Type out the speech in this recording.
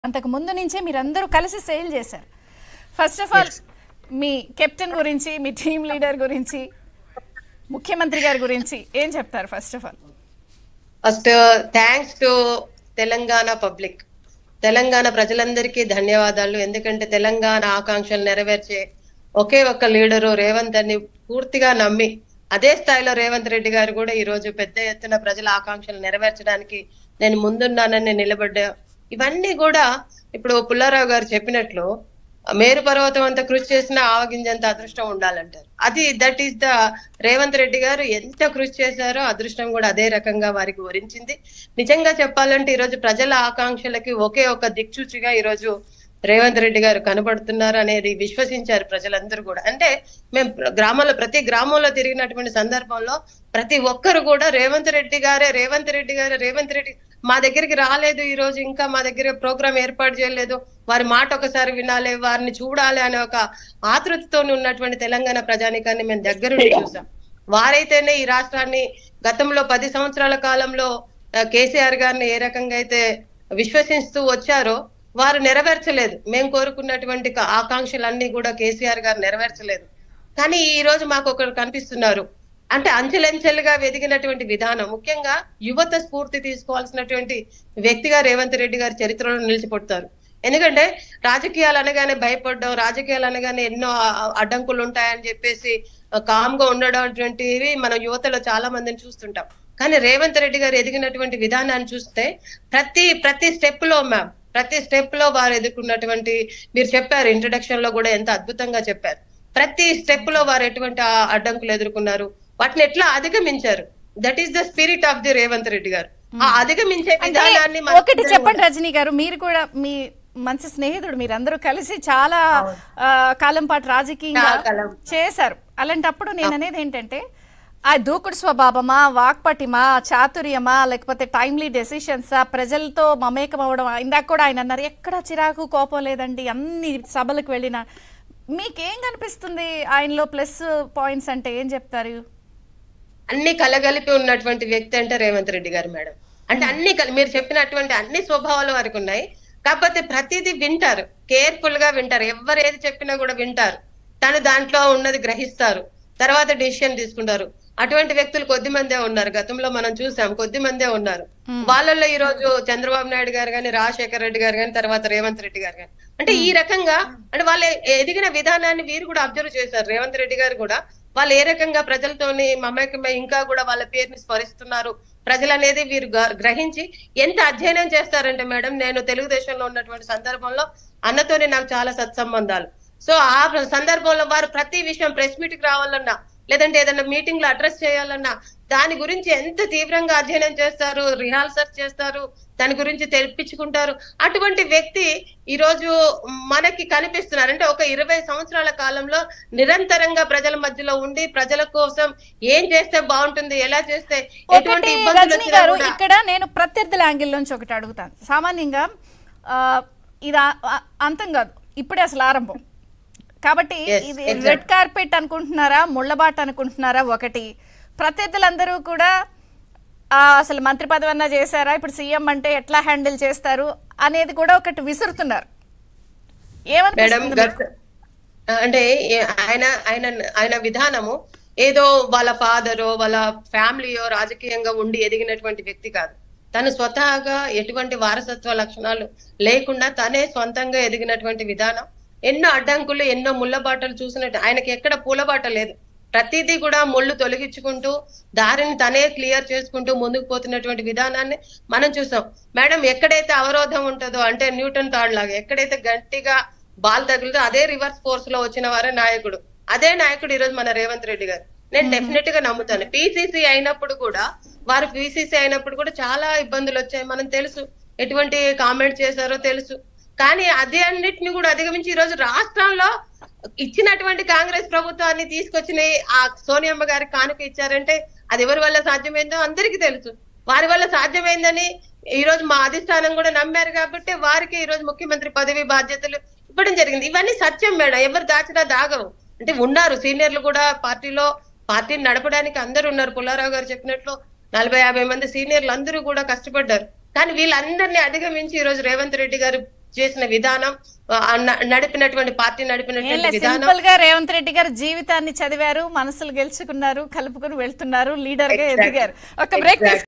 అంతకు ముందు నుంచే మీరందరూ కలిసి సేల్ చేశారు ఫస్ట్ ఆఫ్ ఆల్ మీ కెప్టెన్ గురించి మీ టీమ్ లీడర్ గురించి ముఖ్యమంత్రి గారి గురించి ఏం చెప్తారు first of all first thanks to Telangana public Telangana ప్రజలందరికీ ధన్యవాదాలు ఎందుకంటే తెలంగాణ ఆకాంక్షలు నెరవేర్చే ఒకే ఒక్క లీడరు రేవంత్ అని పూర్తిగా నమ్మి అదే స్థాయిలో రేవంత్ రెడ్డి గారు కూడా ఈ రోజు పెద్ద ఎత్తున ప్రజల ఆకాంక్షలు నెరవేర్చడానికి నేను ముందున్నానని నిలబడ్డా ఇవన్నీ కూడా ఇప్పుడు పుల్లారావు గారు చెప్పినట్లు మేరు పర్వతం అంత కృషి చేసినా ఆవగింజంత అదృష్టం ఉండాలంటారు అది that is the Revanth Reddy గారు ఎంత కృషి చేశారో అదృష్టం కూడా అదే రకంగా వారికి వరించింది నిజంగా చెప్పాలంటే ఈరోజు ప్రజల ఆకాంక్షలకి ఒకే ఒక దిక్సూచిగా ఈరోజు రేవంత్ రెడ్డి గారు కనబడుతున్నారు అనేది విశ్వసించారు ప్రజలందరూ కూడా అంటే మేము గ్రామంలో ప్రతి గ్రామంలో తిరిగినటువంటి సందర్భంలో ప్రతి ఒక్కరు కూడా రేవంత్ రెడ్డి గారే రేవంత్ రెడ్డి గారే రేవంత్ రెడ్డి మా దగ్గరికి రాలేదు ఈ రోజు ఇంకా మా దగ్గర ప్రోగ్రామ్ ఏర్పాటు చేయలేదు వారి మాట ఒకసారి వినాలి వారిని చూడాలి అనే ఒక ఆతృతతో ఉన్నటువంటి తెలంగాణ ప్రజానికాన్ని మేము దగ్గరుండి చూసాం వారైతేనే ఈ రాష్ట్రాన్ని గతంలో పది సంవత్సరాల కాలంలో ఆ, కేసీఆర్ గారిని ఏ రకంగా అయితే విశ్వసిస్తూ వచ్చారో వారు నెరవేర్చలేదు మేము కోరుకున్నటువంటి క- ఆకాంక్షలన్నీ కూడా కేసీఆర్ గారు నెరవేర్చలేదు కానీ ఈ రోజు మాకు ఒకరు కనిపిస్తున్నారు అంటే అంచెలంచెలుగా వెదిగినటువంటి విధానం ముఖ్యంగా యువత స్ఫూర్తి తీసుకోవాల్సినటువంటి వ్యక్తిగా రేవంత్ రెడ్డి గారి చరిత్రలో నిలిచిపోతారు ఎందుకంటే రాజకీయాలు అనగానే భయపడడం రాజకీయాలు అనగానే ఎన్నో ఆ- అడ్డంకులు ఉంటాయని చెప్పేసి కామ్ గా ఉండడం అటువంటివి మన యువతలో చాలా మందిని చూస్తుంటాం కానీ రేవంత్ రెడ్డి గారు ఎదిగినటువంటి విధానాన్ని చూస్తే ప్రతి ప్రతి స్టెప్ లో మ్యామ్ ప్రతి స్టెప్ లో వారు ఎదుర్కొన్నటువంటి మీరు చెప్పారు ఇంట్రడక్షన్ లో కూడా ఎంత అద్భుతంగా చెప్పారు ప్రతి స్టెప్ లో వారు ఎటువంటి ఆ అడ్డంకులు ఎదుర్కొన్నారు వాటిని ఎట్లా అధిగమించారు that is the spirit of the Revanth Reddy గారు ఆ అధిగమించే అంటే విధానాన్ని మనం ఒకటి చెప్పండి రజనీ గారు మీరు కూడా మీ మంచి స్నేహితుడు మీరందరూ కలిసి చాలా ఆ, కాలం పాటు రాజకీయంగా చాలా కాలం. చేశారు అలాంటప్పుడు నేను అనేది ఏంటంటే ఆ దూకుడు స్వభావమా వాక్పటిమా చాతుర్యమా లేకపోతే టైమ్లీ డెసిషన్సా ప్రజలతో మమేకం అవ్వడం ఇందాక కూడా ఆయన అన్నారు ఎక్కడ చిరాకు కోపం లేదండి అన్ని సభలకు వెళ్ళిన మీకేం కనిపిస్తుంది ఆయనలో ప్లస్ పాయింట్స్ అంటే ఏం చెప్తారు అన్ని కలగలిపి ఉన్నటువంటి వ్యక్తి అంటే రేవంత్ రెడ్డి గారు మేడం అంటే అన్ని కల- మీరు చెప్పినటువంటి అన్ని స్వభావాలు వారికి ఉన్నాయి కాకపోతే ప్రతిదీ వింటారు కేర్ఫుల్ గా వింటారు ఎవరు ఏది చెప్పినా కూడా వింటారు తను దాంట్లో ఉన్నది గ్రహిస్తారు తర్వాత డిసిషన్ తీసుకుంటారు అటువంటి వ్యక్తులు కొద్ది మందే ఉన్నారు గతంలో మనం చూసాం కొద్ది మందే ఉన్నారు వాళ్ళల్లో ఈ రోజు చంద్రబాబు నాయుడు గారు కానీ రాజశేఖర రెడ్డి గారు కానీ తర్వాత రేవంత్ రెడ్డి గారు కానీ అంటే ఈ రకంగా అంటే వాళ్ళ ఎదిగిన విధానాన్ని వీరు కూడా అబ్జర్వ్ చేశారు రేవంత్ రెడ్డి గారు కూడా వాళ్ళు ఏ రకంగా ప్రజలతోని మమేకమై ఇంకా కూడా వాళ్ళ పేరుని స్మరిస్తున్నారు ప్రజలు అనేది వీరు గ- గ్రహించి ఎంత అధ్యయనం చేస్తారంటే మేడం నేను తెలుగుదేశంలో ఉన్నటువంటి సందర్భంలో అన్నతోనే నాకు చాలా సత్సంబంధాలు సో ఆ ప్ర- సందర్భంలో వారు ప్రతి విషయం ప్రెస్ మీట్ కి రావాలన్నా లేదంటే ఏదైనా మీటింగ్ లో అడ్రస్ చేయాలన్నా దాని గురించి ఎంత తీవ్రంగా అధ్యయనం చేస్తారు రిహార్సల్ చేస్తారు దాని గురించి తెప్పించుకుంటారు అటువంటి వ్యక్తి ఈ రోజు మనకి కనిపిస్తున్నారు అంటే ఒక ఇరవై సంవత్సరాల కాలంలో నిరంతరంగా ప్రజల మధ్యలో ఉండి ప్రజల కోసం ఏం చేస్తే బాగుంటుంది ఎలా చేస్తే ఎటువంటి ఒకటి ఇబ్బందులు రజనీ వచ్చినా గారు కూడా ఇక్కడ నేను ప్రత్యర్థుల యాంగిల్ నుంచి ఒకటి అడుగుతాను సామాన్యంగా ఆ, ఇది ఆ- ఆ- అంతం కాదు ఇప్పుడే అసలు ఆరంభం కాబట్టి Yes, ఇది exactly. రెడ్ కార్పెట్ అనుకుంటున్నారా ముళ్ళబాట అనుకుంటున్నారా ఒకటి ప్రత్యర్థులందరూ కూడా ఆ, అసలు మంత్రి పదవి అన్నా చేశారా ఇప్పుడు సీఎం అంటే ఎట్లా హ్యాండిల్ చేస్తారు అనేది కూడా ఒకటి విసురుతున్నారు మేడం ఏమనిపిస్తుంది మీకు? గత అంటే ఏ- ఆయన ఆయన ఆయన విధానము ఏదో వాళ్ళ ఫాదరో వాళ్ళ ఫ్యామిలీయో రాజకీయంగా ఉండి ఎదిగినటువంటి వ్యక్తి కాదు తను స్వతహాగా ఎటువంటి వారసత్వ లక్షణాలు లేకుండా తనే సొంతంగా ఎదిగినటువంటి విధానం ఎన్నో అడ్డంకులు ఎన్నో ముళ్ళబాటలు చూసినట్టు ఆయనకి ఎక్కడ పూలబాట లేదు ప్రతిదీ కూడా ముళ్ళు తొలగించుకుంటూ దారిని తనే క్లియర్ చేసుకుంటూ ముందుకు పోతున్నటువంటి విధానాన్ని మనం చూసాం మేడం ఎక్కడైతే అవరోధం ఉంటుందో అంటే న్యూటన్ థర్డ్ లాగా ఎక్కడైతే గట్టిగా బాల్ తగులుతో అదే రివర్స్ ఫోర్స్ లో వచ్చిన వారే నాయకుడు అదే నాయకుడు ఈరోజు మన రేవంత్ రెడ్డి గారు నేను డెఫినెట్ గా నమ్ముతాను పిసిసి అయినప్పుడు కూడా వారు పిసిసి అయినప్పుడు కూడా చాలా ఇబ్బందులు వచ్చాయి మనం తెలుసు ఎటువంటి కామెంట్ చేశారో తెలుసు కానీ అదే అన్నిటిని కూడా అధిగమించి ఈ రోజు రాష్ట్రంలో ఇచ్చినటువంటి కాంగ్రెస్ ప్రభుత్వాన్ని తీసుకొచ్చిన ఆ సోనియమ్మ గారికి కానుక ఇచ్చారంటే అది ఎవరి వల్ల సాధ్యమైందో అందరికీ తెలుసు వారి వల్ల సాధ్యమైందని ఈ రోజు మా అధిష్టానం కూడా నమ్మారు కాబట్టి వారికి ఈ రోజు ముఖ్యమంత్రి పదవి బాధ్యతలు ఇవ్వడం జరిగింది ఇవన్నీ సత్యం మేడం ఎవరు దాచినా దాగవు అంటే ఉన్నారు సీనియర్లు కూడా పార్టీలో పార్టీని నడపడానికి అందరూ ఉన్నారు పుల్లారావు గారు చెప్పినట్లు నలభై యాభై మంది సీనియర్లు అందరూ కూడా కష్టపడ్డారు కానీ వీళ్ళందరినీ అధిగమించి ఈ రోజు రేవంత్ రెడ్డి గారు చేసిన విధానం ఆ, న- నడిపినటువంటి పార్టీ నడిపినటువంటి విధానం సింపుల్ గా రేవంత్ రెడ్డి గారు జీవితాన్ని చదివారు మనసులు గెలుచుకున్నారు కలుపుకుని వెళ్తున్నారు లీడర్ గా Exactly. ఎదిగారు ఒక బ్రేక్ Exactly.